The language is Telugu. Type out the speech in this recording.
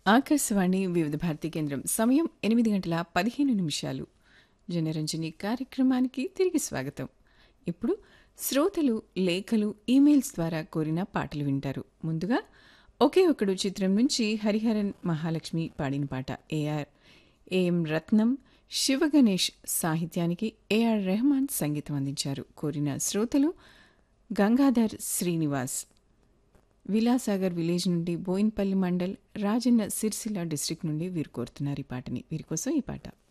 ఆకాశవాణి వివిధ భారతి కేంద్రం సమయం ఎనిమిది గంటల పదిహేను నిమిషాలు జనరంజని కార్యక్రమానికి తిరిగి స్వాగతం ఇప్పుడు శ్రోతలు లేఖలు ఈమెయిల్స్ ద్వారా కోరిన పాటలు వింటారు ముందుగా ఒకే ఒకడు చిత్రం నుంచి హరిహరన్ మహాలక్ష్మి పాడిన పాట ఏఆర్ ఏఎం రత్నం శివగణేష్ సాహిత్యానికి ఏఆర్ రెహమాన్ సంగీతం అందించారు కోరిన శ్రోతలు గంగాధర్ శ్రీనివాస్ విలాసాగర్ విలేజ్ నుండి బోయిన్పల్లి మండల్ రాజన్న సిరిసిల్ల డిస్టిక్ నుండి వీరు కోరుతున్నారు ఈ పాటని వీరి కోసం ఈ పాట